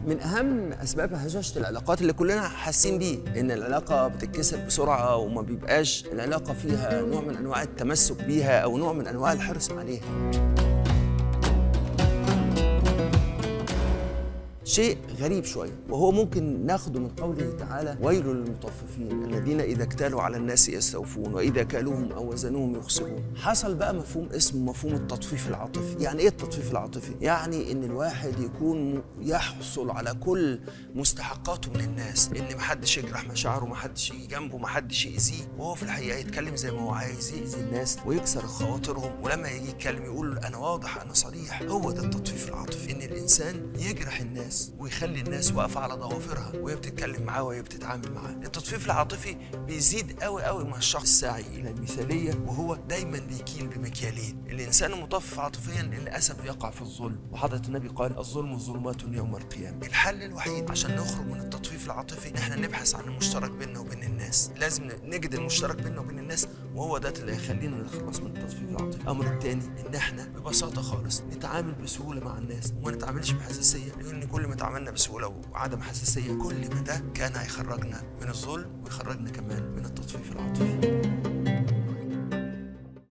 من اهم اسباب هشاشه العلاقات اللي كلنا حاسين بيه ان العلاقه بتتكسر بسرعه وما بيبقاش العلاقه فيها نوع من انواع التمسك بيها او نوع من انواع الحرص عليها شيء غريب شوية وهو ممكن ناخده من قوله تعالى ويل للمطففين الذين إذا اكتالوا على الناس يستوفون وإذا كالوهم أو وزنوهم يخسرون حصل بقى مفهوم اسمه مفهوم التطفيف العاطفي يعني إيه التطفيف العاطفي؟ يعني إن الواحد يكون م- يحصل على كل مستحقاته من الناس إن محدش يجرح مشاعره محدش يجي جنبه محدش يأذيه وهو في الحقيقة يتكلم زي ما هو عايز يأذي الناس ويكسر خواطرهم ولما يجي يتكلم يقول أنا واضح أنا صريح هو ده التطفيف العاطفي إن الإنسان يجرح الناس ويخلي الناس واقفة على ضوافرها وهي بتتكلم معاه وهي بتتعامل معاه التطفيف العاطفي بيزيد قوي قوي مع الشخص الساعي إلى المثالية وهو دايما بيكيل بمكيالين الإنسان المطفف عاطفيا للأسف يقع في الظلم وحضرة النبي قال الظلم ظلمات يوم القيامة الحل الوحيد عشان نخرج من التطفيف العاطفي إن احنا نبحث عن المشترك بيننا وبين الناس لازم نجد المشترك بيننا وبين الناس وهو ده اللي هيخلينا نخلص من التطفيف العاطفي الأمر الثاني إن احنا ببساطة خالص نتعامل بسهولة مع الناس وما نتعاملش بحساسية لأن كل ما تعاملنا بسهولة وعدم حساسية كل ما ده كان هيخرجنا من الظلم ويخرجنا كمان من التطفيف العاطفي